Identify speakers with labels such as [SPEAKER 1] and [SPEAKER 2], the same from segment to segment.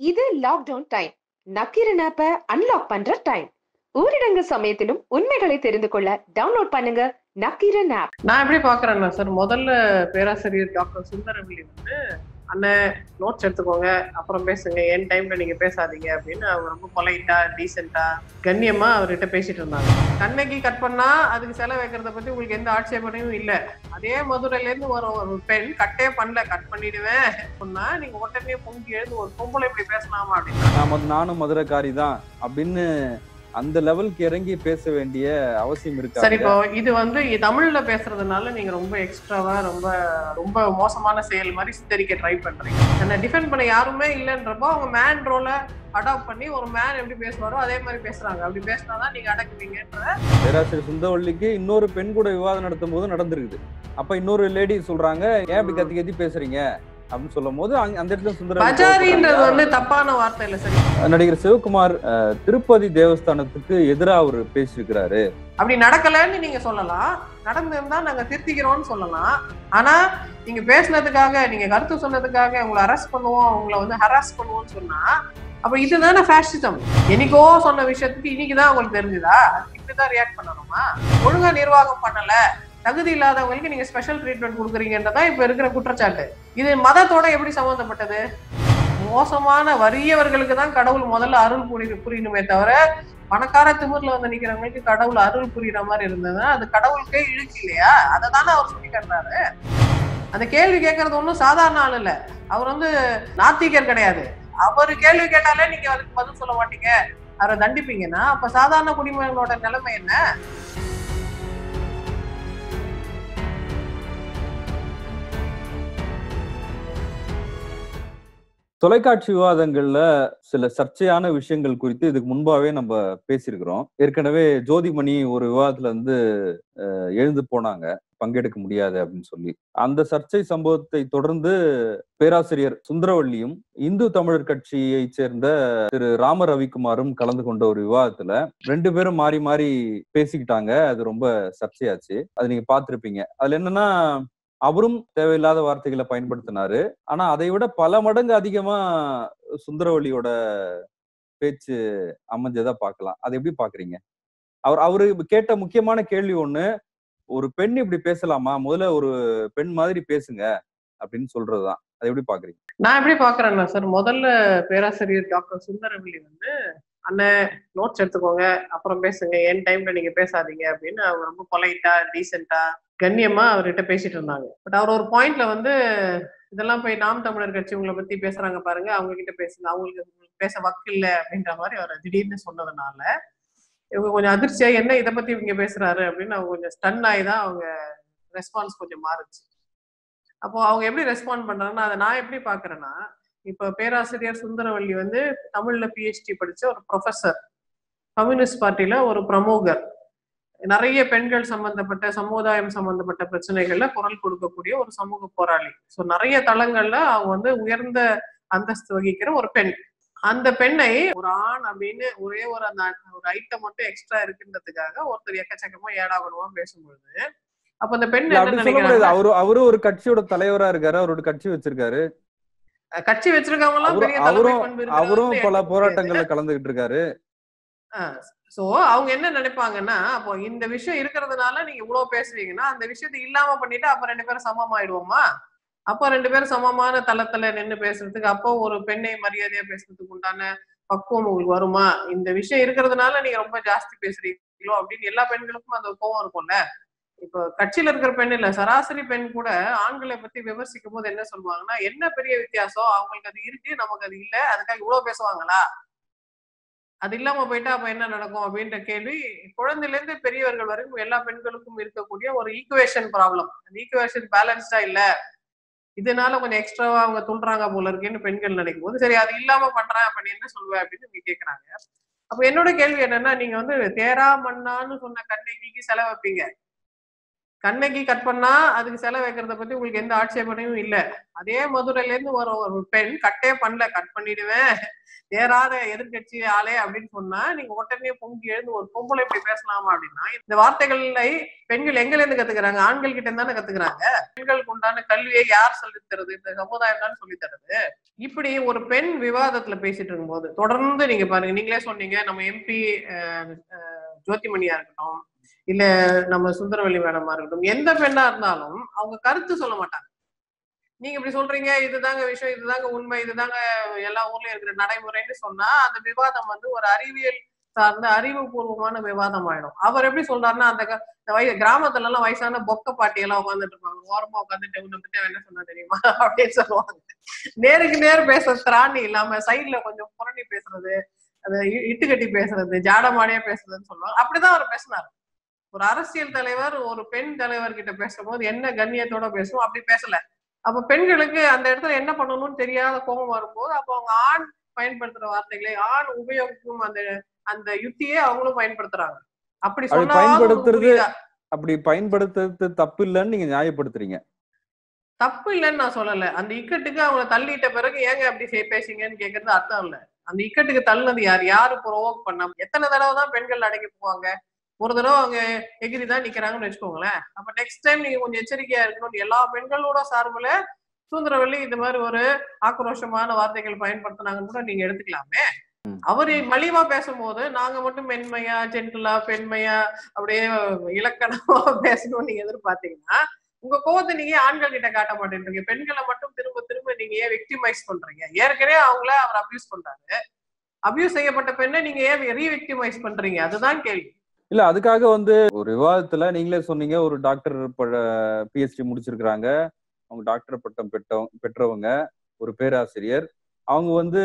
[SPEAKER 1] இது lockdown time Nakkheeran ஆப்பை unlock பண்ற டைம் ஊரடங்கு சமயத்திலும் உண்மைகளை தெரிந்து கொள்ள டவுன்லோட் பண்ணுங்க நக்கீரன் ஆப்
[SPEAKER 2] நான் எப்படி பாக்குறேன்னா சார் முதல்ல பேராசிரியர் டாக்டர் சுந்தரவல்லி வந்து அண்ணன் நோட்ஸ் எடுத்துக்கோங்க அப்புறம் பேசுங்க என் டைம்ல நீங்க பேசாதீங்க அப்படின்னு அவங்க ரொம்ப பொலைட்டா டீசெண்டா கண்ணியமா அவர்கிட்ட பேசிட்டு இருந்தாங்க கண்ணகி கட் பண்ணா அதுக்கு செலவு வைக்கிறத பத்தி உங்களுக்கு எந்த ஆட்சேபனையும் இல்ல அதே மதுரையில இருந்து வர ஒரு பெண் கட்டே பண்ணல கட் பண்ணிடுவேன் சொன்னா நீங்க உடனே பொங்கி எழுந்து ஒரு பொம்பளை இப்படி பேசலாமா அப்படின்னு
[SPEAKER 3] நான் மது- நானும் மதுரைக்காரி தான் அப்படின்னு அந்த லெவலுக்கு இறங்கி பேச வேண்டிய அவசியம்
[SPEAKER 2] சரி
[SPEAKER 3] இருக்கு
[SPEAKER 2] இப்போ இது வந்து இ- தமிழ்ல பேசுறதுனால நீங்க ரொம்ப எக்ஸ்ட்ராவா ரொம்ப ரொம்ப மோசமான செயல் மாதிரி சித்தரிக்க ட்ரை பண்றீங்க என்ன டிஃபெண்ட் பண்ண யாருமே இல்லைன்றப்போ அவங்க மேன் ரோல அடாப்ட் பண்ணி ஒரு மேன் எப்படி பேசுவாரோ அதே மாதிரி பேசுறாங்க அப்படி பேசினாதான் நீங்க அடக்குவீங்கன்ற
[SPEAKER 3] பேராசிரியர் சுந்தரவள்ளிக்கு இன்னொரு பெண் கூட விவாதம் நடத்தும் போது நடந்திருக்குது அப்ப இன்னொரு லேடி சொல்றாங்க ஏன் இப்படி கத்தி கத்தி பேசுறீங்க அப்படின்னு சொல்லும் போது அங்க- அந்த இடத்துல சுந்தர
[SPEAKER 2] பஜாரின்றது வந்து தப்பான வார்த்தை இல்ல சரி
[SPEAKER 3] நடிகர் சிவகுமார் அஹ், திருப்பதி தேவஸ்தானத்துக்கு எதிரா அவர் பேசியிருக்கிறாரு
[SPEAKER 2] அப்படி நடக்கலைன்னு நீங்க சொல்லலாம் நடந்திருந்தா நாங்க திருத்திக்கிறோம்னு சொல்லலாம் ஆனா நீங்க பேசுனதுக்காக நீங்க கருத்து சொன்னதுக்காக உங்களை அரெஸ்ட் பண்ணுவோம் உங்களை வந்து ஹராஸ் பண்ணுவோம்னு சொன்னா அப்ப இதுதானே ஃபேஷிசம் என்னைக்கோ சொன்ன விஷயத்துக்கு இன்னைக்குதான் உங்களுக்கு தெரிஞ்சுதா இப்படிதான் ரியாக்ட் பண்ணணுமா ஒழுங்கா நிர்வாகம் பண்ணல தகுதி இல்லாதவங்களுக்கு நீங்க ஸ்பெஷல் ட்ரீட்மெண்ட் கொடுக்குறீங்கன்றதா இப்ப இருக்கிற குற்றச்சாட்டு இது மதத்தோட எப்படி சம்பந்தப்பட்டது மோசமான வறியவர்களுக்கு தான் கடவுள் முதல்ல அருள் புரி புரியணுமே தவிர பணக்கார திமிர்ல வந்து நிக்கிறவங்களுக்கு கடவுள் அருள் புரியுற மாதிரி இருந்ததுன்னா அது கடவுளுக்கே இழுக்கு இல்லையா அதை தானே அவர் சொல்லி காட்டுறாரு அந்த கேள்வி கேட்கறது ஒன்றும் சாதாரண ஆள் இல்ல அவர் வந்து நாத்திகர் கிடையாது அவர் கேள்வி கேட்டாலே நீங்க அதுக்கு பதில் சொல்ல மாட்டீங்க அவரை தண்டிப்பீங்கன்னா அப்ப சாதாரண குடிமகனோட நிலைமை என்ன
[SPEAKER 3] தொலைக்காட்சி விவாதங்கள்ல சில சர்ச்சையான விஷயங்கள் குறித்து இதுக்கு முன்பாவே நம்ம பேசியிருக்கிறோம் ஏற்கனவே ஜோதிமணி ஒரு விவாதத்துல வந்து அஹ், எழுந்து போனாங்க பங்கெடுக்க முடியாது அப்படின்னு சொல்லி அந்த சர்ச்சை சம்பவத்தை தொடர்ந்து பேராசிரியர் சுந்தரவள்ளியும் இந்து தமிழர் கட்சியை சேர்ந்த திரு ராம ரவிக்குமாரும் கலந்து கொண்ட ஒரு விவாதத்துல ரெண்டு பேரும் மாறி மாறி பேசிக்கிட்டாங்க அது ரொம்ப சர்ச்சையாச்சு அது நீங்க பார்த்திருப்பீங்க அதுல என்னன்னா அவரும் தேவையில்லாத வார்த்தைகளை பயன்படுத்தினாரு ஆனா அதை விட பல மடங்கு அதிகமா சுந்தரவள்ளியோட பேச்சு அமைஞ்சதா பார்க்கலாம் அதை எப்படி பாக்குறீங்க அவர் அவரு கேட்ட முக்கியமான கேள்வி ஒண்ணு ஒரு பெண் இப்படி பேசலாமா முதல்ல ஒரு பெண் மாதிரி பேசுங்க அப்படின்னு சொல்றதுதான் அதை எப்படி பாக்குறீங்க
[SPEAKER 2] நான் எப்படி பாக்குறேன்னா சார் முதல்ல பேராசிரியர் டாக்டர் சுந்தரவல்லி வந்து அண்ணன் நோட்ஸ் எடுத்துக்கோங்க அப்புறம் பேசுங்க என் டைம்ல நீங்க பேசாதீங்க அப்படின்னு அவங்க ரொம்ப பொலைட்டா டீசெண்டா கண்ணியமா அவர்கிட்ட பேசிட்டு இருந்தாங்க பட் அவர் ஒரு பாயிண்ட்ல வந்து இதெல்லாம் போய் நாம் தமிழர் கட்சி உங்களை பத்தி பேசுறாங்க பாருங்க அவங்க கிட்ட பேசுங்க அவங்களுக்கு உங்களுக்கு பேச வக்கு இல்ல அப்படின்ற மாதிரி அவர் திடீர்னு சொன்னதுனால இவங்க கொஞ்சம் அதிர்ச்சியா என்ன இதை பத்தி இவங்க பேசுறாரு அப்படின்னு அவங்க கொஞ்சம் ஸ்டன் ஆகி தான் அவங்க ரெஸ்பான்ஸ் கொஞ்சம் மாறுச்சு அப்போ அவங்க எப்படி ரெஸ்பாண்ட் பண்றாங்கன்னா அதை நான் எப்படி பாக்குறேன்னா இப்ப பேராசிரியர் சுந்தரவல்லி வந்து தமிழ்ல பிஹெச்டி படிச்ச ஒரு ப்ரொஃபசர் கம்யூனிஸ்ட் பார்ட்டில ஒரு பிரமுகர் நிறைய பெண்கள் சம்பந்தப்பட்ட சமுதாயம் சம்பந்தப்பட்ட பிரச்சனைகள்ல குரல் கொடுக்கக்கூடிய ஒரு சமூக போராளி ஸோ நிறைய தளங்கள்ல அவங்க வந்து உயர்ந்த அந்தஸ்து வகிக்கிற ஒரு பெண் அந்த பெண்ணை ஒரு ஆண் அப்படின்னு ஒரே ஒரு அந்த ஒரு ஐட்டம் மட்டும் எக்ஸ்ட்ரா இருக்குன்றதுக்காக ஒருத்தர் எக்கச்சக்கமா ஏடாகணுமா பேசும்பொழுது அப்ப அந்த பெண்
[SPEAKER 3] இல்ல,
[SPEAKER 2] என்ன
[SPEAKER 3] அப்படி சொல்ல முடியாது
[SPEAKER 2] நினைக்கிறாங்க
[SPEAKER 3] அவரு அவரு ஒரு கட்சியோட தலைவரா இருக்காரு அவரோட கட்சி வச்சிருக்காரு
[SPEAKER 2] கட்சி வச்சிருக்கவங்க எல்லாம்
[SPEAKER 3] அவரும்
[SPEAKER 2] பெரிய தலைமை
[SPEAKER 3] அவரும்
[SPEAKER 2] பண்பு இருக்கிறவங்க
[SPEAKER 3] அவரும்
[SPEAKER 2] வந்து
[SPEAKER 3] பல
[SPEAKER 2] எடுக்க முடியாது.
[SPEAKER 3] போராட்டங்கள்ல கலந்துகிட்டு இருக்காரு
[SPEAKER 2] சோ அவங்க என்ன நினைப்பாங்கன்னா அப்போ இந்த விஷயம் இருக்கிறதுனால நீங்க இவ்வளவு பேசுவீங்கன்னா அந்த விஷயத்தை இல்லாம பண்ணிட்டு அப்ப ரெண்டு பேரும் சமமாயிடுவோமா அப்போ ரெண்டு பேரும் சமமான தளத்துல நின்னு பேசுறதுக்கு அப்போ ஒரு பெண்ணை மரியாதையா பேசுறதுக்கு உண்டான பக்குவம் உங்களுக்கு வருமா இந்த விஷயம் இருக்கிறதுனால நீங்க ரொம்ப ஜாஸ்தி பேசுறீங்களோ அப்படின்னு எல்லா பெண்களுக்கும் அந்த கோவம் இருக்கும்ல இப்போ கட்சியில இருக்கிற பெண் இல்ல சராசரி பெண் கூட ஆண்களை பத்தி விமர்சிக்கும் போது என்ன சொல்லுவாங்கன்னா என்ன பெரிய வித்தியாசம் அவங்களுக்கு அது இருக்கு நமக்கு அது இல்ல அதுக்காக இவ்வளவு பேசுவாங்களா அது இல்லாம போயிட்டா அப்ப என்ன நடக்கும் அப்படின்ற கேள்வி குழந்தையில இருந்து பெரியவர்கள் வரைக்கும் எல்லா பெண்களுக்கும் இருக்கக்கூடிய ஒரு ஈக்குவேஷன் ப்ராப்ளம் அந்த ஈக்குவேஷன் பேலன்ஸ்டா இல்ல இதனால கொஞ்சம் எக்ஸ்ட்ராவா அவங்க துள்றாங்க போல இருக்கேன்னு பெண்கள் நினைக்கும் போது சரி அது இல்லாம பண்றேன் அப்ப நீ என்ன சொல்லுவ அப்படின்னு நீங்க கேக்குறாங்க அப்ப என்னோட கேள்வி என்னன்னா நீங்க வந்து தேரா மண்ணான்னு சொன்ன கண்ணகிக்கு செலவு வைப்பீங்க கண்ணகி கட் பண்ணா அதுக்கு செலவு வைக்கிறத பத்தி உங்களுக்கு எந்த ஆட்சேபனையும் இல்ல அதே மதுரையில இருந்து வர ஒரு பெண் கட்டே பண்ணல கட் பண்ணிடுவேன் தேராத எதிர்க்கட்சி ஆளே அப்படின்னு சொன்னா நீங்க உடனே பொங்கி எழுந்து ஒரு பொம்பளை இப்படி பேசலாமா அப்படின்னா இந்த வார்த்தைகளை பெண்கள் எங்க இருந்து கத்துக்கிறாங்க ஆண்கள் கிட்ட தானே கத்துக்கிறாங்க பெண்களுக்கு உண்டான கல்வியை யார் சொல்லித் தருது இந்த சமுதாயம் தான் சொல்லி தருது இப்படி ஒரு பெண் விவாதத்துல பேசிட்டு இருக்கும்போது தொடர்ந்து நீங்க பாருங்க நீங்களே சொன்னீங்க நம்ம எம்பி ஜோதிமணியா இருக்கட்டும் இல்ல நம்ம சுந்தரவல்லி மேடமா இருக்கட்டும் எந்த பெண்ணா இருந்தாலும் அவங்க கருத்து சொல்ல மாட்டாங்க நீங்க இப்படி சொல்றீங்க இதுதாங்க விஷயம் இதுதாங்க உண்மை இதுதாங்க எல்லா ஊர்லயும் இருக்கிற நடைமுறைன்னு சொன்னா அந்த விவாதம் வந்து ஒரு அறிவியல் சார்ந்த அறிவுபூர்வமான விவாதம் ஆயிடும் அவர் எப்படி சொல்றாருன்னா அந்த க- இந்த வய கிராமத்துல எல்லாம் வயசான பொக்க பாட்டி எல்லாம் உட்காந்துட்டு இருப்பாங்க ஓரமா உட்காந்துட்டு உன்னை பத்தி அவன் என்ன சொன்னா தெரியுமா அப்படின்னு சொல்லுவாங்க நேருக்கு நேர் பேசுற திராணி இல்லாம சைட்ல கொஞ்சம் புரணி பேசுறது அது இ- இட்டு கட்டி பேசுறது ஜாடமாடியா பேசுறதுன்னு சொல்லுவாங்க அப்படிதான் அவர் பேசினார் ஒரு அரசியல் தலைவர் ஒரு பெண் தலைவர் கிட்ட பேசும்போது என்ன கண்ணியத்தோட பேசணும் அப்படி பேசல அப்ப பெண்களுக்கு அந்த இடத்துல என்ன பண்ணணும்னு தெரியாத கோபம் வரும்போது அப்போ அவங்க ஆண் பயன்படுத்துற வார்த்தைகளை ஆண் உபயோகிக்கும் அந்த அந்த யுத்தியே அவங்களும் பயன்படுத்துறாங்க அப்படி
[SPEAKER 3] அப்படி
[SPEAKER 2] சொன்னா
[SPEAKER 3] பயன்படுத்துறது அப்படி பயன்படுத்துறது தப்பு இல்லைன்னு நீங்க நியாயப்படுத்துறீங்க
[SPEAKER 2] தப்பு இல்லைன்னு நான் சொல்லல அந்த இக்கட்டுக்கு அவங்கள தள்ளிட்ட பிறகு ஏங்க அப்படி சே- பேசுங்கன்னு கேக்குறது அர்த்தம் இல்ல அந்த இக்கட்டுக்கு தள்ளினது யார் யாரு ப்ரோவோக் பண்ண எத்தனை தடவை தான் பெண்கள் அடங்கி போவாங்க ஒரு தடவை அவங்க எகிரி தான் நிக்கிறாங்கன்னு வச்சுக்கோங்களேன் அப்ப நெக்ஸ்ட் டைம் நீங்க கொஞ்சம் எச்சரிக்கையா இருக்கணும் எல்லா பெண்களோட சார்புல சுந்தரவல்லி இந்த மாதிரி ஒரு ஆக்ரோஷமான வார்த்தைகள் பயன்படுத்தினாங்கன்னு கூட நீங்க எடுத்துக்கலாமே
[SPEAKER 3] ம்.
[SPEAKER 2] அவரு மலிவா பேசும்போது நாங்க மட்டும் மென்மையா ஜென்டிலா பெண்மையா அப்படியே இலக்கணமா பேசணும்னு நீங்க எதிர்பார்த்தீங்கன்னா உங்க கோவத்தை நீங்க ஏன் ஆண்கள் கிட்ட காட்ட மாட்டேன்றீங்க பெண்களை மட்டும் திரும்ப திரும்ப நீங்க ஏன் விக்டிமைஸ் பண்றீங்க ஏற்கனவே அவங்கள அவர் அபியூஸ் பண்றாரு அபியூஸ் செய்யப்பட்ட பெண்ணை நீங்க ஏன் ரீவிக்டிமைஸ் பண்றீங்க அதுதான் கேள்வி
[SPEAKER 3] இல்ல அதுக்காக வந்து ஒரு விவாதத்துல நீங்களே சொன்னீங்க ஒரு டாக்டர் பிஹெச்டி முடிச்சிருக்கிறாங்க அவங்க டாக்டர் பட்டம் பெற்றவங்க பெற்றவங்க ஒரு பேராசிரியர் அவங்க வந்து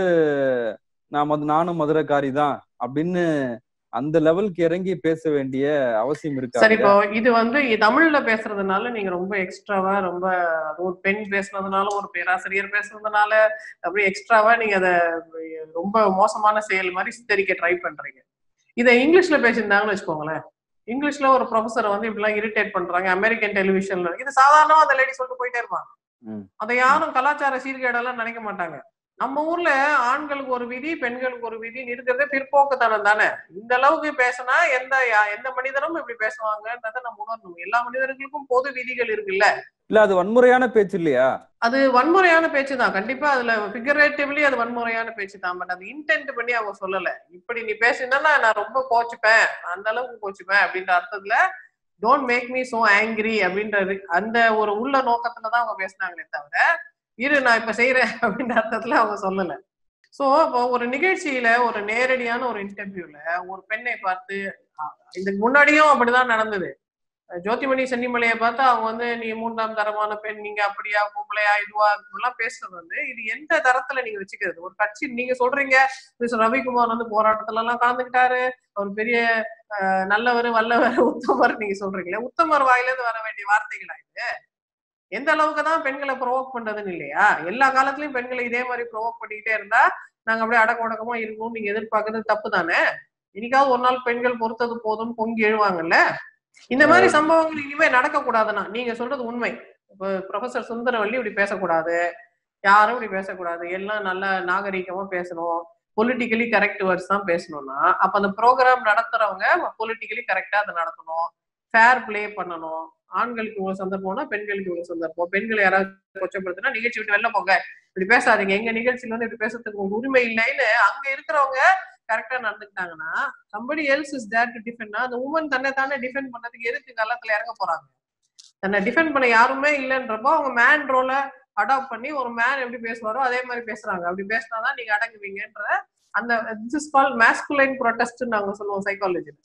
[SPEAKER 3] நான் மது நானும் மதுரைக்காரி தான் அப்படின்னு அந்த லெவலுக்கு இறங்கி பேச வேண்டிய அவசியம்
[SPEAKER 2] சரி
[SPEAKER 3] இருக்கா
[SPEAKER 2] இப்போ இது வந்து இ- தமிழ்ல பேசுறதுனால நீங்க ரொம்ப எக்ஸ்ட்ராவா ரொம்ப அது ஒரு பெண் பேசுனதுனால ஒரு பேராசிரியர் பேசுறதுனால அப்படியே எக்ஸ்ட்ராவா நீங்க அத ரொம்ப மோசமான செயல் மாதிரி சித்தரிக்க ட்ரை பண்றீங்க இதை இங்கிலீஷ்ல பேசியிருந்தாங்கன்னு வச்சுக்கோங்களேன் இங்கிலீஷ்ல ஒரு ப்ரொஃபஸரை வந்து இப்படிலாம் இரிட்டேட் பண்றாங்க அமெரிக்கன் டெலிவிஷன்ல இது சாதாரணமா அந்த லேடி சொல்லிட்டு போயிட்டே இருப்பாங்க
[SPEAKER 3] ம்.
[SPEAKER 2] அதை யாரும் கலாச்சார சீர்கேடெல்லாம் நினைக்க மாட்டாங்க நம்ம ஊர்ல ஆண்களுக்கு ஒரு விதி பெண்களுக்கு ஒரு விதி இருக்கிறதே பிற்போக்குத்தனம் தானே இந்த அளவுக்கு பேசினா எந்த யா- எந்த மனிதனும் இப்படி பேசுவாங்கன்றதை நம்ம உணரணும் எல்லா மனிதர்களுக்கும் பொது விதிகள் இருக்குல்ல
[SPEAKER 3] இல்ல அது வன்முறையான பேச்சு இல்லையா
[SPEAKER 2] அது வன்முறையான பேச்சு தான் கண்டிப்பா அதுல ஃபிகரேட்டிவ்லி அது வன்முறையான பேச்சு தான் பட் அது இன்டென்ட் பண்ணி அவங்க சொல்லல இப்படி நீ பேசினா நான் ரொம்ப கோச்சுப்பேன் அந்த அளவுக்கு கோச்சுப்பேன் அப்படின்ற அர்த்தத்துல don't make me so angry அப்படின்றது அந்த ஒரு உள்ள நோக்கத்துல தான் அவங்க பேசினாங்களே தவிர இரு நான் இப்ப செய்யறேன் அப்படின்ற அர்த்தத்துல அவங்க சொல்லல சோ இப்போ ஒரு நிகழ்ச்சியில ஒரு நேரடியான ஒரு இன்டர்வியூல ஒரு பெண்ணை பார்த்து அஹ், இதுக்கு முன்னாடியும் அப்படிதான் நடந்தது ஜோதிமணி சென்னிமலையை பார்த்தா அவங்க வந்து நீ மூன்றாம் தரமான பெண் நீங்க அப்படியா பொம்பளையா இதுவா எல்லாம் பேசுறது வந்து இது எந்த தரத்துல நீங்க வச்சுக்கிறது ஒரு கட்சி நீங்க சொல்றீங்க மிஸ்டர் ரவிக்குமார் வந்து போராட்டத்துல எல்லாம் கலந்துக்கிட்டாரு அவர் பெரிய அஹ், நல்லவர் வல்லவர் உத்தமர் நீங்க சொல்றீங்களே உத்தமர் வாயில இருந்து வர வேண்டிய வார்த்தைகளா இது எந்த அளவுக்கு தான் பெண்களை ப்ரொவோக் பண்றதுன்னு இல்லையா எல்லா காலத்துலயும் பெண்களை இதே மாதிரி ப்ரொவோக் பண்ணிக்கிட்டே இருந்தா நாங்க அப்படியே அடக்க உடக்கமா இருக்கணும்னு நீங்க எதிர்பார்க்கறது தப்பு தானே இன்னைக்காவது ஒரு நாள் பெண்கள் பொறுத்தது போதும் பொங்கி எழுவாங்கல்ல இந்த மாதிரி சம்பவங்கள் இனிமே நடக்க கூடாதுன்னா நீங்க சொல்றது உண்மை இப்ப ப்ரொஃபசர் சுந்தரவல்லி இப்படி பேசக்கூடாது யாரும் இப்படி பேசக்கூடாது எல்லாம் நல்ல நாகரீகமா பேசணும் பொலிட்டிக்கலி கரெக்ட் வேர்ட்ஸ் தான் பேசணும்னா அப்ப அந்த ப்ரோக்ராம் நடத்துறவங்க பொலிட்டிக்கலி கரெக்டா அதை நடத்தணும் ஃபேர் ப்ளே பண்ணணும் ஆண்களுக்கு இவ்வளவு சந்தர்ப்பம்னா பெண்களுக்கு இவ்வளவு சந்தர்ப்பம் பெண்களை யாராவது கொச்சப்படுத்தினா நிகழ்ச்சி விட்டு வெளில போங்க இப்படி பேசாதீங்க எங்க நிகழ்ச்சியில வந்து இப்படி பேசுறதுக்கு உங்களுக்கு உரிமை இல்லைன்னு அங்க இருக்கிறவங்க கரெக்டா நடந்துக்கிட்டாங்கன்னா somebody else is there to defend அந்த உமன் தன்னை தானே டிஃபெண்ட் பண்ணதுக்கு எதுக்கு களத்துல இறங்க போறாங்க தன்னை டிஃபெண்ட் பண்ண யாருமே இல்லைன்றப்போ அவங்க மேன் ரோல அடாப்ட் பண்ணி ஒரு மேன் எப்படி பேசுவாரோ அதே மாதிரி பேசுறாங்க அப்படி பேசினாதான் நீங்க அடங்குவீங்கன்ற அந்த this is call masculine protest நாங்க சொல்லுவோம் சைக்காலஜில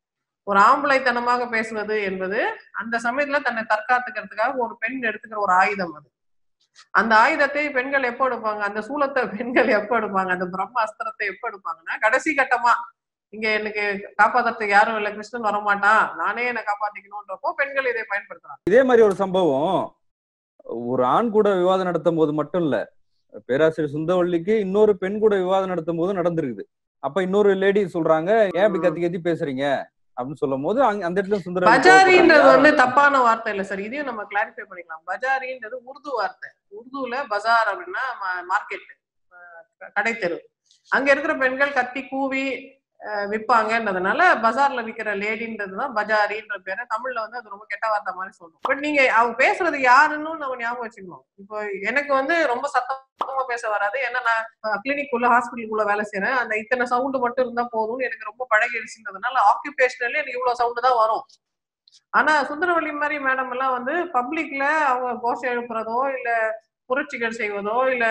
[SPEAKER 2] ஒரு ஆம்பளைத்தனமாக பேசுவது என்பது அந்த சமயத்துல தன்னை தற்காத்துக்கிறதுக்காக ஒரு பெண் எடுத்துக்கிற ஒரு ஆயுதம் அது அந்த ஆயுதத்தை பெண்கள் எப்ப எடுப்பாங்க அந்த சூலத்தை பெண்கள் எப்ப எடுப்பாங்க அந்த பிரம்ம அஸ்திரத்தை எப்ப எடுப்பாங்கன்னா கடைசி கட்டமா இங்க எனக்கு காப்பாத்துறதுக்கு யாரும் இல்ல கிருஷ்ணன் வரமாட்டான் நானே என்னை காப்பாத்திக்கணும்ன்றப்போ பெண்கள் இதை பயன்படுத்துறாங்க
[SPEAKER 3] இதே மாதிரி ஒரு சம்பவம் ஒரு ஆண் கூட விவாதம் நடத்தும் போது மட்டும் இல்ல பேராசிரியர் சுந்தரவள்ளிக்கு இன்னொரு பெண் கூட விவாதம் நடத்தும் போது நடந்திருக்குது அப்ப இன்னொரு லேடி சொல்றாங்க ஏன் இப்படி கத்தி கத்தி பேசுறீங்க அப்படின்னு சொல்லும் போது அங்க- அந்த இடத்துல சுந்தர
[SPEAKER 2] பஜாரின்றது வந்து தப்பான வார்த்தை இல்ல சார் இதையும் நம்ம கிளாரிஃபை பண்ணிக்கலாம் பஜாரின்றது உருது வார்த்தை உருதுல பஜார் அப்படின்னா மார்க்கெட் கடைத்தெரு அங்க இருக்கிற பெண்கள் கத்தி கூவி அஹ், விற்பாங்கன்றதுனால பஜார்ல விக்கிற லேடின்றதுதான் பஜாரின்ற பேரை தமிழ்ல வந்து அது ரொம்ப கெட்ட வார்த்தை மாதிரி சொல்றோம் பட் நீங்க அவங்க பேசுறது யாருன்னு நம்ம ஞாபகம் வச்சுக்கணும் இப்போ எனக்கு வந்து ரொம்ப சத்தமா பேச வராது ஏன்னா நான் கிளினிக் உள்ள ஹாஸ்பிட்டலுக்குள்ள வேலை செய்யறேன் அந்த இத்தனை சவுண்டு மட்டும் இருந்தா போதும்னு எனக்கு ரொம்ப பழகிடுச்சுன்றதுனால ஆக்குபேஷனலி எனக்கு இவ்வளவு சவுண்டு தான் வரும் ஆனா சுந்தரவள்ளி மாதிரி மேடம் எல்லாம் வந்து பப்ளிக்ல அவங்க கோஷம் எழுப்புறதோ இல்ல புரட்சிகள் செய்வதோ இல்ல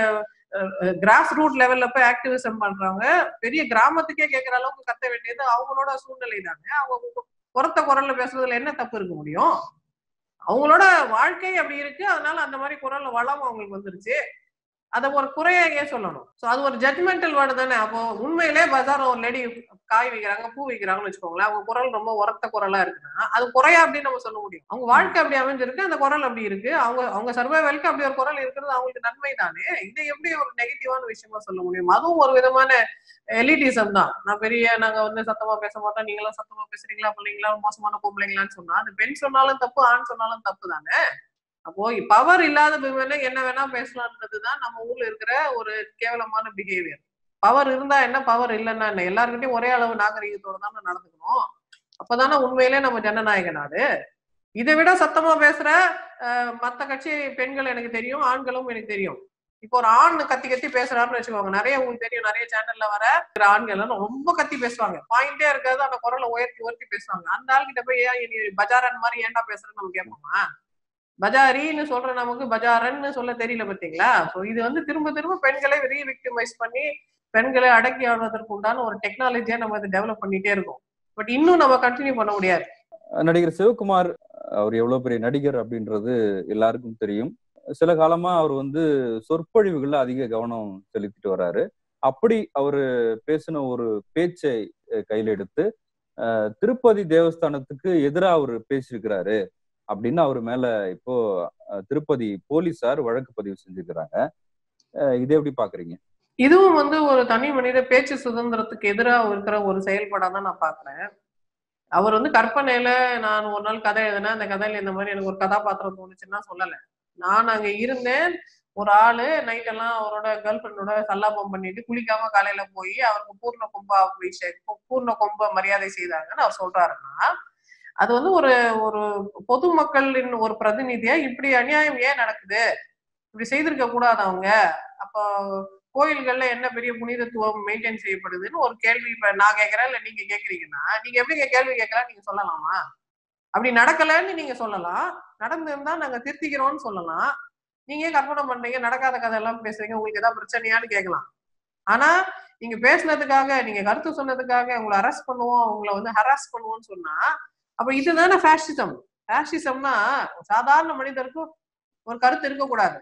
[SPEAKER 2] கிராஸ் ரூட் லெவல்ல போய் ஆக்டிவிசம் பண்றவங்க பெரிய கிராமத்துக்கே கேட்கற அளவுக்கு கத்த வேண்டியது அவங்களோட சூழ்நிலை தானே அவங்க குறத்த குரல்ல பேசுறதுல என்ன தப்பு இருக்க முடியும் அவங்களோட வாழ்க்கை அப்படி இருக்கு அதனால அந்த மாதிரி குரல்ல வளம் அவங்களுக்கு வந்துருச்சு அதை ஒரு குறையா ஏன் சொல்லணும் சோ அது ஒரு ஜட்மெண்டல் வேர்டு தானே அப்போ உண்மையிலே பஜார் ஒரு லேடி காய் வைக்கிறாங்க பூ வைக்கிறாங்கன்னு வச்சுக்கோங்களேன் அவங்க குரல் ரொம்ப உரத்த குரலா இருக்குன்னா அது குறையா அப்படின்னு நம்ம சொல்ல முடியும் அவங்க வாழ்க்கை அப்படி அமைஞ்சிருக்கு அந்த குரல் அப்படி இருக்கு அவங்க அவங்க சர்வைவலுக்கு அப்படி ஒரு குரல் இருக்கிறது அவங்களுக்கு நன்மை தானே இதை எப்படி ஒரு நெகட்டிவான விஷயமா சொல்ல முடியும் அதுவும் ஒரு விதமான எலிட்டிசம் தான் நான் பெரிய நாங்க வந்து சத்தமா பேச மாட்டோம் நீங்களாம் சத்தமா பேசுறீங்களா பிள்ளைங்களா மோசமான பொம்பளைங்களான்னு சொன்னா அது பெண் சொன்னாலும் தப்பு ஆண் சொன்னாலும் தப்பு தானே அப்போ பவர் இல்லாத விமனை என்ன வேணா பேசலாம்ன்றதுதான் நம்ம ஊர்ல இருக்கிற ஒரு கேவலமான பிஹேவியர் பவர் இருந்தா என்ன பவர் இல்லைன்னா என்ன எல்லாருக்கிட்டையும் ஒரே அளவு நாகரிகத்தோட தானே நடந்துக்கணும் அப்பதானே உண்மையிலே நம்ம ஜனநாயக நாடு இதை விட சத்தமா பேசுற அஹ், மத்த கட்சி பெண்கள் எனக்கு தெரியும் ஆண்களும் எனக்கு தெரியும் இப்போ ஒரு ஆண் கத்தி கத்தி பேசுறாருன்னு வச்சுக்கோங்க நிறைய உங்களுக்கு தெரியும் நிறைய சேனல்ல வர இருக்கிற ஆண்கள் எல்லாம் ரொம்ப கத்தி பேசுவாங்க பாயிண்டே இருக்காது அந்த குரலை உயர்த்தி உயர்த்தி பேசுவாங்க அந்த ஆள்கிட்ட போய் ஏன் நீ பஜாரன் மாதிரி ஏன்டா பேசுறேன்னு நம்ம கேட்போமா பஜாரின்னு சொல்ற நமக்கு பஜாரன்னு சொல்ல தெரியல பாத்தீங்களா சோ இது வந்து திரும்ப திரும்ப பெண்களை ரீவிக்டிமைஸ் பண்ணி பெண்களை அடக்கி ஆடுவதற்கு உண்டான ஒரு டெக்னாலஜியா நம்ம இதை டெவலப் பண்ணிட்டே இருக்கோம் பட் இன்னும் நம்ம கண்டினியூ பண்ண முடியாது
[SPEAKER 3] நடிகர் சிவகுமார் அவர் எவ்வளவு பெரிய நடிகர் அப்படின்றது எல்லாருக்கும் தெரியும் சில காலமா அவர் வந்து சொற்பொழிவுகள்ல அதிக கவனம் செலுத்திட்டு வர்றாரு அப்படி அவரு பேசின ஒரு பேச்சை அஹ், கையில எடுத்து அஹ், திருப்பதி தேவஸ்தானத்துக்கு எதிரா அவர் பேசியிருக்கிறாரு அப்படின்னு அவர் மேல இப்போ அஹ், திருப்பதி போலீசார் வழக்கு பதிவு செஞ்சிருக்கிறாங்க அஹ், இதை எப்படி பாக்குறீங்க
[SPEAKER 2] இதுவும் வந்து ஒரு தனி மனித பேச்சு சுதந்திரத்துக்கு எதிராக இருக்கிற ஒரு செயல்பாடா தான் நான் பாக்குறேன் அவர் வந்து கற்பனையில நான் ஒரு நாள் கதை எழுதினேன் அந்த கதையில இந்த மாதிரி எனக்கு ஒரு கதாபாத்திரம் தோணுச்சுன்னா சொல்லல நான் அங்க இருந்தேன் ஒரு ஆளு நைட் எல்லாம் அவரோட கேர்ள் ஃப்ரெண்டோட சல்லாபம் பண்ணிட்டு குளிக்காம காலையில போய் அவருக்கு பூர்ண கும்ப அபிஷேகம் பூர்ண கும்ப மரியாதை செய்தாங்கன்னு அவர் சொல்றாருன்னா அது வந்து ஒரு ஒரு பொதுமக்களின் ஒரு பிரதிநிதியா இப்படி அநியாயம் ஏன் நடக்குது இப்படி செய்திருக்க கூடாது அவங்க அப்போ கோயில்கள்ல என்ன பெரிய புனிதத்துவம் மெயின்டைன் செய்யப்படுதுன்னு ஒரு கேள்வி இப்ப நான் கேட்கறேன் இல்ல நீங்க கேக்குறீங்கன்னா நீங்க எப்படிங்க கேள்வி கேட்கலாம் நீங்க சொல்லலாமா அப்படி நடக்கலன்னு நீங்க சொல்லலாம் நடந்திருந்தா நாங்க திருத்திக்கிறோம்னு சொல்லலாம் நீங்க ஏன் கற்பனை பண்றீங்க நடக்காத கதை எல்லாம் பேசுறீங்க உங்களுக்கு ஏதாவது பிரச்சனையான்னு கேட்கலாம் ஆனா நீங்க பேசுனதுக்காக நீங்க கருத்து சொன்னதுக்காக உங்களை அரெஸ்ட் பண்ணுவோம் உங்களை வந்து ஹராஸ் பண்ணுவோம்னு சொன்னா அப்ப இதுதானே ஃபேஷிசம் ஃபேஷிசம்னா சாதாரண மனிதருக்கும் ஒரு கருத்து இருக்கக்கூடாது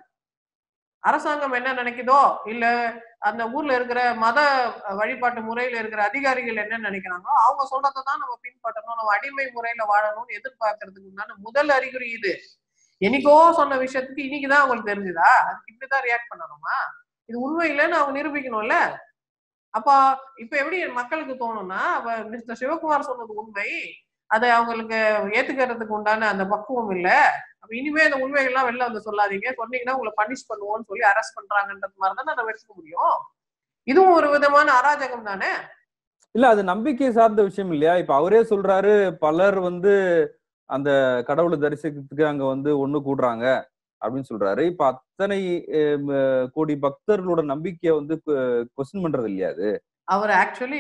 [SPEAKER 2] அரசாங்கம் என்ன நினைக்குதோ இல்ல அந்த ஊர்ல இருக்கிற மத வழிபாட்டு முறையில இருக்கிற அதிகாரிகள் என்ன நினைக்கிறாங்களோ அவங்க சொல்றதை தான் நம்ம பின்பற்றணும் நம்ம அடிமை முறையில வாழணும்னு எதிர்பார்க்கறதுக்கு உண்டான முதல் அறிகுறி இது என்னைக்கோ சொன்ன விஷயத்துக்கு இன்னைக்குதான் அவங்களுக்கு தெரிஞ்சுதா அதுக்கு இப்படிதான் ரியாக்ட் பண்ணணுமா இது உண்மை இல்லைன்னு அவங்க நிரூபிக்கணும்ல அப்ப இப்ப எப்படி மக்களுக்கு தோணும்னா அப்ப மிஸ்டர் சிவகுமார் சொன்னது உண்மை அதை அவங்களுக்கு ஏத்துக்கிறதுக்கு உண்டான அந்த பக்குவம் இல்ல அப்ப இனிமே அந்த உண்மைகள்லாம் வெளில வந்து சொல்லாதீங்க சொன்னீங்கன்னா உங்களை பனிஷ் பண்ணுவோம்னு சொல்லி அரெஸ்ட் பண்றாங்கன்றது மாதிரி தான் நம்ம எடுத்துக்க முடியும் இதுவும் ஒரு விதமான அராஜகம் தானே
[SPEAKER 3] இல்ல அது நம்பிக்கை சார்ந்த விஷயம் இல்லையா இப்ப அவரே சொல்றாரு பலர் வந்து அந்த கடவுளை தரிசிக்கிறதுக்கு அங்க வந்து ஒண்ணு கூடுறாங்க அப்படின்னு சொல்றாரு இப்ப அத்தனை அஹ், ம- கோடி பக்தர்களோட நம்பிக்கையை வந்து கொஸ்டின் பண்றது இல்லையா அது
[SPEAKER 2] அவர் ஆக்சுவலி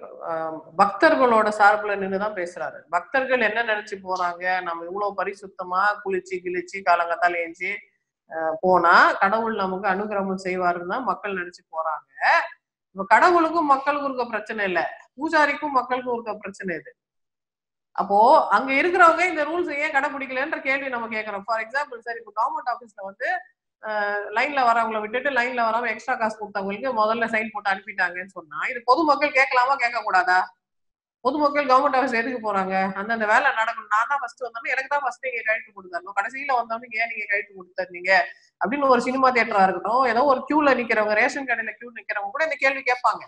[SPEAKER 2] பக்தர்களோட சார்புல நின்றுதான் பேசுறாரு பக்தர்கள் என்ன நினைச்சு போறாங்க நம்ம இவ்வளவு பரிசுத்தமா குளிச்சு கிழிச்சு காலங்கத்தால ஏஞ்சி அஹ், போனா கடவுள் நமக்கு அனுகிரகம் செய்வாருன்னு தான் மக்கள் நினைச்சு போறாங்க இப்ப கடவுளுக்கும் மக்களுக்கும் இருக்க பிரச்சனை இல்ல பூஜாரிக்கும் மக்களுக்கும் இருக்க பிரச்சனை இது அப்போ அங்க இருக்கிறவங்க இந்த ரூல்ஸ் ஏன் கடைபிடிக்கலன்ற கேள்வி நம்ம கேட்கறோம் ஃபார் எக்ஸாம்பிள் சார் இப்போ கவர்மெண்ட் ஆபீஸ்ல வந்து லைன்ல வரவங்களை விட்டுட்டு லைன்ல வராம எக்ஸ்ட்ரா காசு கொடுத்தவங்களுக்கு முதல்ல சைன் போட்டு அனுப்பிட்டாங்கன்னு சொன்னா இது பொதுமக்கள் கேட்கலாமா கேட்க கூடாதா பொதுமக்கள் கவர்மெண்ட் ஆஃபீஸ் எதுக்கு போறாங்க அந்தந்த வேலை நடக்கணும் நான் தான் ஃபர்ஸ்ட் வந்தோம் எனக்கு தான் ஃபர்ஸ்ட் நீங்க கழித்து கொடுத்தரணும் கடைசியில வந்தவனுக்கு ஏன் நீங்க கழித்து கொடுத்தீங்க அப்படின்னு ஒரு சினிமா தியேட்டரா இருக்கட்டும் ஏதோ ஒரு கியூல நிக்கிறவங்க ரேஷன் கடையில கியூ நிக்கிறவங்க கூட இந்த கேள்வி கேட்பாங்க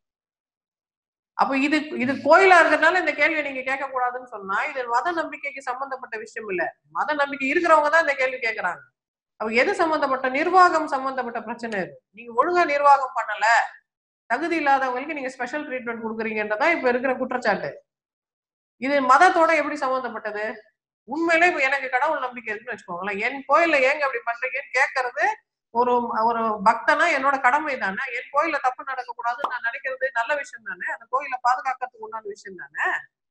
[SPEAKER 2] அப்ப இது இது கோயிலா இருக்கிறதுனால இந்த கேள்வியை நீங்க கேட்க கூடாதுன்னு சொன்னா இது மத நம்பிக்கைக்கு சம்பந்தப்பட்ட விஷயம் இல்ல மத நம்பிக்கை இருக்கிறவங்க தான் இந்த கேள்வி கேட்கறாங்க அப்ப எது சம்பந்தப்பட்ட நிர்வாகம் சம்பந்தப்பட்ட பிரச்சனை இது நீங்க ஒழுங்கா நிர்வாகம் பண்ணல தகுதி இல்லாதவங்களுக்கு நீங்க ஸ்பெஷல் ட்ரீட்மெண்ட் கொடுக்குறீங்கன்றதான் இப்ப இருக்கிற குற்றச்சாட்டு இது மதத்தோட எப்படி சம்பந்தப்பட்டது உண்மையிலே இப்ப எனக்கு கடவுள் நம்பிக்கை இருக்குன்னு வச்சுக்கோங்களேன் என் கோயில்ல ஏங்க அப்படி பண்றீங்கன்னு கேட்கறது ஒரு ஒரு பக்தனா என்னோட கடமை தானே என் கோயில்ல தப்பு நடக்கக்கூடாதுன்னு நான் நினைக்கிறது நல்ல விஷயம் தானே அந்த கோயிலை பாதுகாக்கிறதுக்கு உண்டான விஷயம் தானே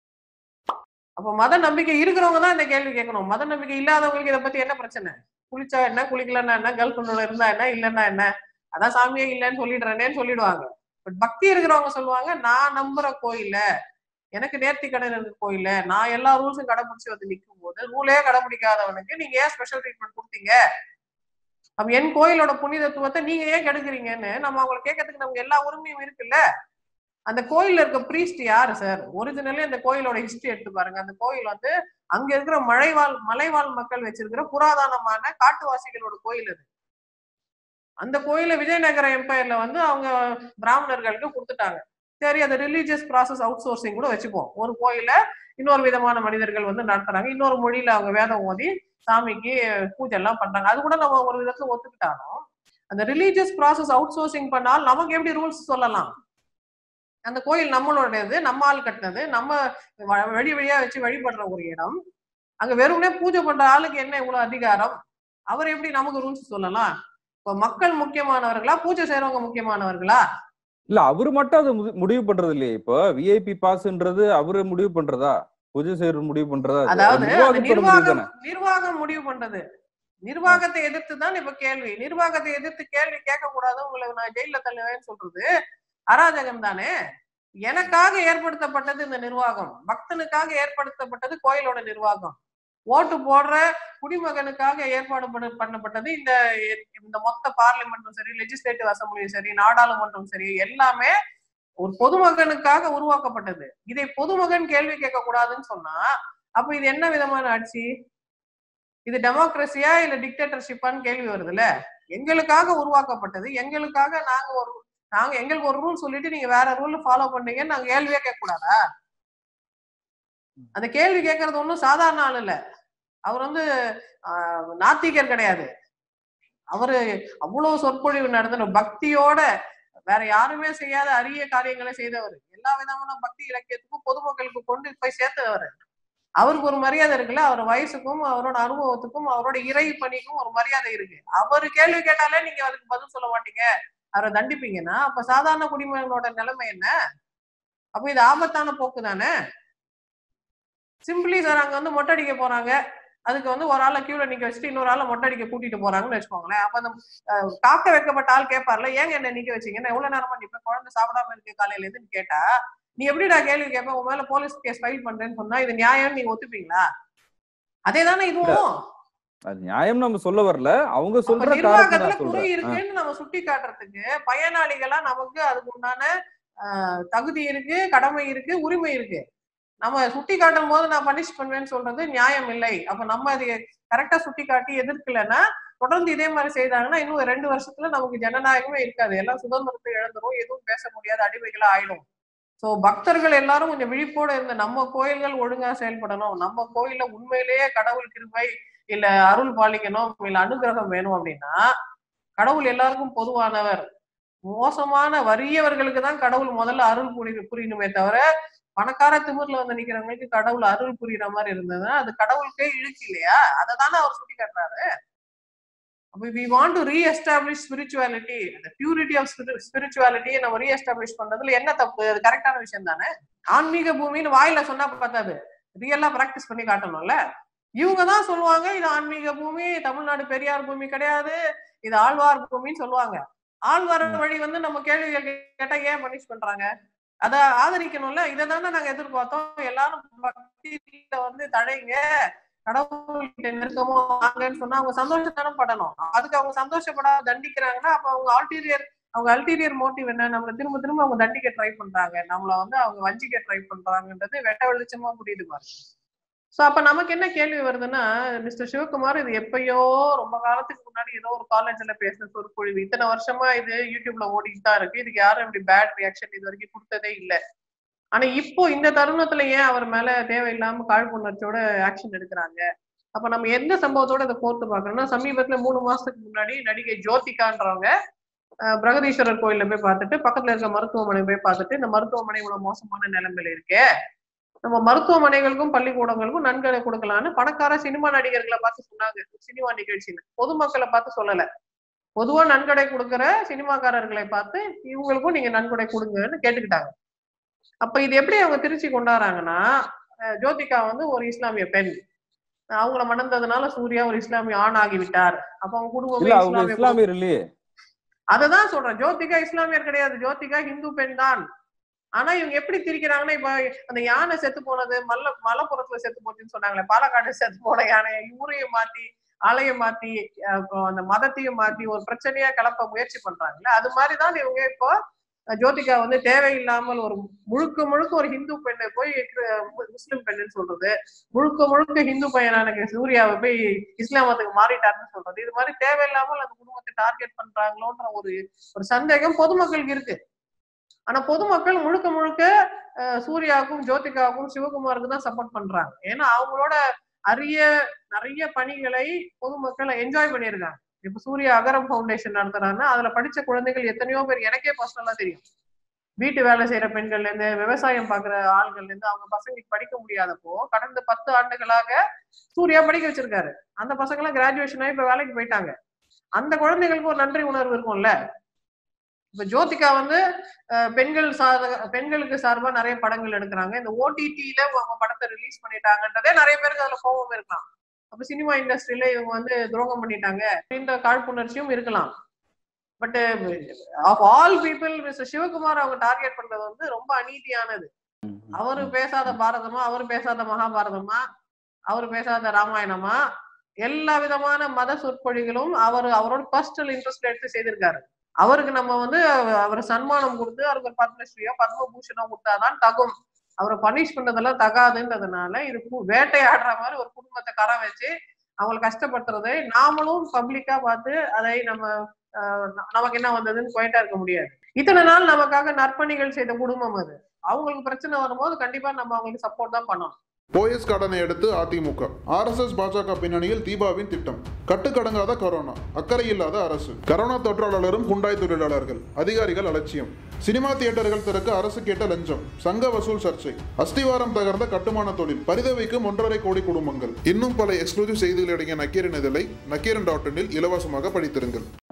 [SPEAKER 2] அப்ப மத நம்பிக்கை இருக்கிறவங்க தான் இந்த கேள்வி கேட்கணும் மத நம்பிக்கை இல்லாதவங்களுக்கு இதை பத்தி என்ன பிரச்சனை குளிச்சா என்ன குளிக்கலன்னா என்ன கேர்ள் ஃப்ரெண்டோட இருந்தா என்ன இல்லைன்னா என்ன அதான் சாமியே இல்லைன்னு சொல்லிடுறேனேன்னு சொல்லிடுவாங்க பட் பக்தி இருக்கிறவங்க சொல்லுவாங்க நான் நம்புற கோயில்ல எனக்கு நேர்த்தி கடன் இருக்க கோயில்ல நான் எல்லா ரூல்ஸும் கடைபிடிச்சு வந்து நிற்கும் போது ரூலே கடைபிடிக்காதவனுக்கு நீங்க ஏன் ஸ்பெஷல் ட்ரீட்மெண்ட் கொடுத்தீங்க அப்ப என் கோயிலோட புனிதத்துவத்தை நீங்க ஏன் கெடுக்குறீங்கன்னு நம்ம அவங்களை கேட்கறதுக்கு நமக்கு எல்லா உரிமையும் இருக்குல்ல அந்த கோயில்ல இருக்க பிரீஸ்ட் யாரு சார் ஒரிஜினலி அந்த கோயிலோட ஹிஸ்டரி எடுத்து பாருங்க அந்த கோயில் வந்து அங்க இருக்கிற மலைவாழ் மலைவாழ் மக்கள் வச்சிருக்கிற புராதனமான காட்டுவாசிகளோட கோயில் அது அந்த கோயில விஜயநகர எம்பையர்ல வந்து அவங்க பிராமணர்களுக்கு கொடுத்துட்டாங்க சரி அது ரிலீஜியஸ் ப்ராசஸ் அவுட் சோர்சிங் கூட வச்சுப்போம் ஒரு கோயில இன்னொரு விதமான மனிதர்கள் வந்து நடத்துறாங்க இன்னொரு மொழியில அவங்க வேதம் ஓதி சாமிக்கு பூஜை எல்லாம் பண்றாங்க அது கூட நம்ம ஒரு விதத்துல ஒத்துக்கிட்டாலும் அந்த ரிலீஜியஸ் ப்ராசஸ் அவுட் சோர்சிங் பண்ணால் நமக்கு எப்படி ரூல்ஸ் சொல்லலாம் அந்த கோயில் நம்மளோடது நம்ம ஆள் கட்டினது நம்ம வ- வழி வழியா வச்சு வழிபடுற ஒரு இடம் அங்க வெறுமனே பூஜை பண்ற ஆளுக்கு என்ன இவ்வளவு அதிகாரம் அவர் எப்படி நமக்கு ரூல்ஸ் சொல்லலாம் இப்போ மக்கள் முக்கியமானவர்களா பூஜை செய்யறவங்க முக்கியமானவர்களா
[SPEAKER 3] இல்ல அவரு மட்டும் அதை முடி- முடிவு பண்றது இல்லையே இப்போ விஐபி பாஸ்ன்றது அவரு முடிவு பண்றதா பூஜை செய்யறது முடிவு பண்றதா அது?
[SPEAKER 2] அதாவது
[SPEAKER 3] அது
[SPEAKER 2] அந்த
[SPEAKER 3] நிர்வாகத்தோட முடிவு
[SPEAKER 2] நிர்வாகம்
[SPEAKER 3] தானே
[SPEAKER 2] நிர்வாகம் முடிவு பண்றது நிர்வாகத்தை எதிர்த்து தான் இப்ப கேள்வி நிர்வாகத்தை எதிர்த்து கேள்வி கேட்க கூடாது உங்களை நான் ஜெயில தள்ளுவேன்னு சொல்றது அராஜகம் தானே எனக்காக ஏற்படுத்தப்பட்டது இந்த நிர்வாகம் பக்தனுக்காக ஏற்படுத்தப்பட்டது கோயிலோட நிர்வாகம் ஓட்டு போடுற குடிமகனுக்காக ஏற்பாடு பண்ண- பண்ணப்பட்டது இந்த இந்த மொத்த பார்லிமெண்ட்டும் சரி லெஜிஸ்லேட்டிவ் அசம்பிளியும் சரி நாடாளுமன்றம் சரி எல்லாமே ஒரு பொதுமகனுக்காக உருவாக்கப்பட்டது இதை பொதுமகன் கேள்வி கேட்க கூடாதுன்னு சொன்னா அப்ப இது என்ன விதமான ஆட்சி இது டெமோக்ரஸியா இல்ல டிக்டேட்டர்ஷிப்பான்னு கேள்வி வருதுல்ல எங்களுக்காக உருவாக்கப்பட்டது எங்களுக்காக நாங்க ஒரு நாங்க எங்களுக்கு ஒரு ரூல் சொல்லிட்டு நீங்க வேற ரூல் ஃபாலோ பண்ணீங்கன்னு நாங்க கேள்வியே கேட்க கூடாதா அந்த கேள்வி கேட்கறது ஒண்ணும் சாதாரண ஆள் இல்ல அவர் வந்து ஆஹ், நாத்திகர் கிடையாது அவரு அவ்வளவு சொற்பொழிவு நடத்தின பக்தியோட வேற யாருமே செய்யாத அரிய காரியங்களை செய்தவர் எல்லா விதமான பக்தி இலக்கியத்துக்கும் பொதுமக்களுக்கு கொண்டு போய் சேர்த்தவர் அவருக்கு ஒரு மரியாதை இருக்குல்ல அவர் வயசுக்கும் அவரோட அனுபவத்துக்கும் அவரோட இறை பணிக்கும் ஒரு மரியாதை இருக்கு அவர் கேள்வி கேட்டாலே நீங்க அதுக்கு பதில் சொல்ல மாட்டீங்க அவரை தண்டிப்பீங்கன்னா அப்ப சாதாரண குடிமகனோட நிலைமை என்ன அப்ப இது ஆபத்தான போக்கு தானே சிம்பிளி சார் அங்க வந்து மொட்டை அடிக்க போறாங்க அதுக்கு வந்து ஒரு ஆளை கியூல நிக்க வச்சுட்டு இன்னொரு ஆளை மொட்டை அடிக்க கூட்டிட்டு போறாங்கன்னு வச்சுக்கோங்களேன் அப்ப அந்த அஹ், காக்க வைக்கப்பட்ட ஆள் கேட்பார்ல ஏங்க என்ன நிக்க வச்சீங்க நான் எவ்வளவு நேரமா நிப்பேன் குழந்தை சாப்பிடாம இருக்கு காலையில இருந்து கேட்டா நீ எப்படிடா கேள்வி கேட்ப உன் மேல போலீஸ் கேஸ் ஃபைல் பண்றேன்னு சொன்னா இது நியாயம் நீங்க ஒத்துப்பீங்களா அதே தானே இதுவும்
[SPEAKER 3] அது நியாயம் நம்ம சொல்ல வரல அவங்க
[SPEAKER 2] அப்ப
[SPEAKER 3] சொல்ற காரணத்தை
[SPEAKER 2] நிர்வாகத்துல
[SPEAKER 3] நான்
[SPEAKER 2] குறை
[SPEAKER 3] சொல்றேன் ஆ.
[SPEAKER 2] இருக்குன்னு நம்ம சுட்டி காட்டுறதுக்கு பயனாளிகளா நமக்கு அதுக்கு உண்டான ஆஹ், தகுதி இருக்கு கடமை இருக்கு உரிமை இருக்கு நம்ம சுட்டி காட்டும் போது நான் பனிஷ் பண்ணுவேன்னு சொல்றது நியாயம் இல்லை அப்ப நம்ம அதை கரெக்டா சுட்டி காட்டி எதிர்க்கலைன்னா தொடர்ந்து இதே மாதிரி செய்தாங்கன்னா இன்னும் ரெண்டு வருஷத்துல நமக்கு ஜனநாயகமே இருக்காது எல்லாம் சுதந்திரத்தை இழந்துரும் எதுவும் பேச முடியாத அடிமைகளா ஆயிடும் சோ பக்தர்கள் எல்லாரும் கொஞ்சம் விழிப்போட இருந்த நம்ம கோயில்கள் ஒழுங்கா செயல்படணும் நம்ம கோயில்ல உண்மையிலேயே கடவுள் கிருபை இல்ல அருள் பாலிக்கணும் இல்ல அனுகிரகம் வேணும் அப்படின்னா கடவுள் எல்லாருக்கும் பொதுவானவர் மோசமான வறியவர்களுக்கு தான் கடவுள் முதல்ல அருள் புரி புரியணுமே தவிர பணக்கார திமிர்ல வந்து நிக்கிறவங்களுக்கு கடவுள் அருள் புரியுற மாதிரி இருந்ததுன்னா அது கடவுளுக்கே இழுக்கு இல்லையா அதை தானே அவர் சுட்டி காட்டுறாரு அப்ப we want to reestablish spirituality அந்த பியூரிட்டி ஆஃப் ஸ்பிரிச்சுவாலிட்டியை நம்ம ரீஎஸ்டாப்ளிஷ் பண்றதுல என்ன தப்பு அது கரெக்டான விஷயம் தானே ஆன்மீக பூமின்னு வாயில சொன்னா பத்தாது ரியலா பிராக்டிஸ் பண்ணி காட்டணும்ல இவங்க தான் சொல்லுவாங்க இது ஆன்மீக பூமி தமிழ்நாடு பெரியார் பூமி கிடையாது இது ஆழ்வார் பூமின்னு சொல்லுவாங்க ஆழ்வார் வழி வந்து நம்ம கேள்விகள் கேட்டா ஏன் பனிஷ் பண்றாங்க அத ஆதரிக்கணும்ல இதை தானே நாங்க எதிர்பார்த்தோம் எல்லாரும் பக்தியில வந்து தடைங்க கடவுள்கிட்ட நெருக்கமோ வாங்கன்னு சொன்னா அவங்க சந்தோஷத்தானம் படணும் அதுக்கு அவங்க சந்தோஷப்படாத தண்டிக்கிறாங்கன்னா அப்ப அவங்க ஆல்டீரியர் அவங்க அல்டீரியர் மோட்டிவ் என்ன நம்மள திரும்ப திரும்ப அவங்க தண்டிக்க ட்ரை பண்றாங்க நம்மள வந்து அவங்க வஞ்சிக்க ட்ரை பண்றாங்கன்றது வெட்ட வெளிச்சமா புரியுது பாருங்க சோ அப்ப நமக்கு என்ன கேள்வி வருதுன்னா மிஸ்டர் சிவகுமார் இது எப்பயோ ரொம்ப காலத்துக்கு முன்னாடி ஏதோ ஒரு காலேஜ்ல பேசின சொற்பொழிவு இத்தனை வருஷமா இது யூடியூப்ல ஓடிட்டு தான் இருக்கு இதுக்கு யாரும் இப்படி பேட் ரியாக்ஷன் இது வரைக்கும் கொடுத்ததே இல்லை ஆனா இப்போ இந்த தருணத்துல ஏன் அவர் மேல தேவையில்லாம காழ்ப்புணர்ச்சியோட ஆக்ஷன் எடுக்கிறாங்க அப்ப நம்ம எந்த சம்பவத்தோட இதை கோர்த்து பாக்குறோம்னா சமீபத்துல மூணு மாசத்துக்கு முன்னாடி நடிகை ஜோதிகான்றவங்க அஹ், பிரகதீஸ்வரர் கோயில்ல போய் பார்த்துட்டு பக்கத்துல இருக்க மருத்துவமனை போய் பார்த்துட்டு இந்த மருத்துவமனை இவ்வளவு மோசமான நிலைமையில இருக்கே நம்ம மருத்துவமனைகளுக்கும் பள்ளிக்கூடங்களுக்கும் நன்கொடை கொடுக்கலான்னு பணக்கார சினிமா நடிகர்களை பார்த்து சொன்னாங்க சினிமா நிகழ்ச்சியில பொதுமக்களை பார்த்து சொல்லல பொதுவா நன்கொடை கொடுக்கிற சினிமாக்காரர்களை பார்த்து இவங்களுக்கும் நீங்க நன்கொடை கொடுங்கன்னு கேட்டுக்கிட்டாங்க அப்ப இது எப்படி அவங்க திருச்சி கொண்டாடுறாங்கன்னா அஹ், ஜோதிகா வந்து ஒரு இஸ்லாமிய பெண் அவங்கள மணந்ததுனால சூர்யா ஒரு இஸ்லாமிய ஆண் ஆகிவிட்டார் அப்ப அவங்க குடும்பமே
[SPEAKER 3] இல்ல அவங்க
[SPEAKER 2] இஸ்லாமிய
[SPEAKER 3] இஸ்லாமியர் இல்லையே
[SPEAKER 2] அததான் சொல்றேன் ஜோதிகா இஸ்லாமியர் கிடையாது ஜோதிகா இந்து பெண் தான் ஆனா இவங்க எப்படி திரிக்கிறாங்கன்னா இப்ப அந்த யானை செத்து போனது மல்ல மலப்புறத்துல செத்து போச்சுன்னு சொன்னாங்களே பாலக்காடு செத்து போன யானை ஊரையும் மாத்தி ஆலையை மாத்தி அஹ் அப்புறம் அந்த மதத்தையும் மாத்தி ஒரு பிரச்சனையா கிளப்ப முயற்சி பண்றாங்கல்ல அது மாதிரிதான் இவங்க இப்போ அஹ் ஜோதிகா வந்து தேவையில்லாமல் ஒரு முழுக்க முழுக்க ஒரு ஹிந்து பெண்ணை போய் கிற- மு- முஸ்லிம் பெண்ணுன்னு சொல்றது முழுக்க முழுக்க ஹிந்து பையனான சூர்யாவை போய் இஸ்லாமத்துக்கு மாறிட்டாருன்னு சொல்றது இது மாதிரி தேவையில்லாமல் அந்த குடும்பத்தை டார்கெட் பண்றாங்களோன்ற ஒரு ஒரு சந்தேகம் பொதுமக்களுக்கு இருக்கு ஆனா பொதுமக்கள் முழுக்க முழுக்க அஹ், சூர்யாவுக்கும் ஜோதிகாவுக்கும் சிவகுமாருக்கு தான் சப்போர்ட் பண்றாங்க ஏன்னா அவங்களோட அரிய நிறைய பணிகளை பொதுமக்கள் என்ஜாய் பண்ணியிருக்காங்க இப்ப சூர்யா அகரம் ஃபவுண்டேஷன் நடத்துறாங்கன்னா அதுல படிச்ச குழந்தைகள் எத்தனையோ பேர் எனக்கே பர்சனலா தெரியும் வீட்டு வேலை செய்யற பெண்கள்ல இருந்து விவசாயம் பாக்குற ஆள்கள்ல இருந்து அவங்க பசங்களுக்கு படிக்க முடியாதப்போ கடந்த பத்து ஆண்டுகளாக சூர்யா படிக்க வச்சிருக்காரு அந்த பசங்க எல்லாம் கிராஜுவேஷன் ஆகி இப்ப வேலைக்கு போயிட்டாங்க அந்த குழந்தைகளுக்கு ஒரு நன்றி உணர்வு இருக்கும்ல இப்ப ஜோதிகா வந்து அஹ், பெண்கள் சார் பெண்களுக்கு சார்பா நிறைய படங்கள் எடுக்கிறாங்க இந்த ஓடிடியில அவங்க படத்தை ரிலீஸ் பண்ணிட்டாங்கன்றதே நிறைய பேருக்கு அதுல கோபம் இருக்கலாம் அப்ப சினிமா இண்டஸ்ட்ரியில இவங்க வந்து துரோகம் பண்ணிட்டாங்க அப்படின்ற காழ்ப்புணர்ச்சியும் இருக்கலாம் but of all people mister Sivakumar அவங்க டார்கெட் பண்றது வந்து ரொம்ப அநீதியானது அவரு பேசாத பாரதமா அவர் பேசாத மகாபாரதமா அவர் பேசாத ராமாயணமா எல்லா விதமான மத சொற்பொழிகளும் அவர் அவரோட பர்சனல் இன்ட்ரெஸ்ட் எடுத்து செய்திருக்காரு அவருக்கு நம்ம வந்து அவர் சன்மானம் கொடுத்து அவருக்கு ஒரு பத்மஸ்ரீயோ பத்மபூஷனோ கொடுத்தாதான் தகும் அவரை பனிஷ் பண்ணதெல்லாம் தகாதுன்றதுனால இது கு- வேட்டையாடுற மாதிரி ஒரு குடும்பத்தை கரை வச்சு அவங்களை கஷ்டப்படுத்துறதை நாமளும் பப்ளிக்கா பார்த்து அதை நம்ம ஆஹ், ந- நமக்கு என்ன வந்ததுன்னு குவைட்டா இருக்க முடியாது இத்தனை நாள் நமக்காக நற்பணிகள் செய்த குடும்பம் அது அவங்களுக்கு பிரச்சனை வரும்போது கண்டிப்பா நம்ம அவங்களுக்கு சப்போர்ட் தான் பண்ணணும்
[SPEAKER 4] போயஸ் கடனை எடுத்து அதிமுக ஆர்எஸ்எஸ் பாஜக பின்னணியில் தீபாவின் திட்டம் கட்டுக்கடங்காத கொரோனா அக்கறை இல்லாத அரசு கரோனா தொற்றாளரும் குண்டாய் தொழிலாளர்கள் அதிகாரிகள் அலட்சியம் சினிமா தியேட்டர்கள் திறக்க அரசு கேட்ட லஞ்சம் சங்க வசூல் சர்ச்சை அஸ்திவாரம் தகர்ந்த கட்டுமான தொழில் பரிதவிக்கும் ஒன்றரை கோடி குடும்பங்கள் இன்னும் பல எக்ஸ்க்ளூசிவ் செய்திகள் அடங்கிய நக்கீரன் இதழை நக்கீரன் டாட் இனில் இலவசமாக படித்திருங்கள்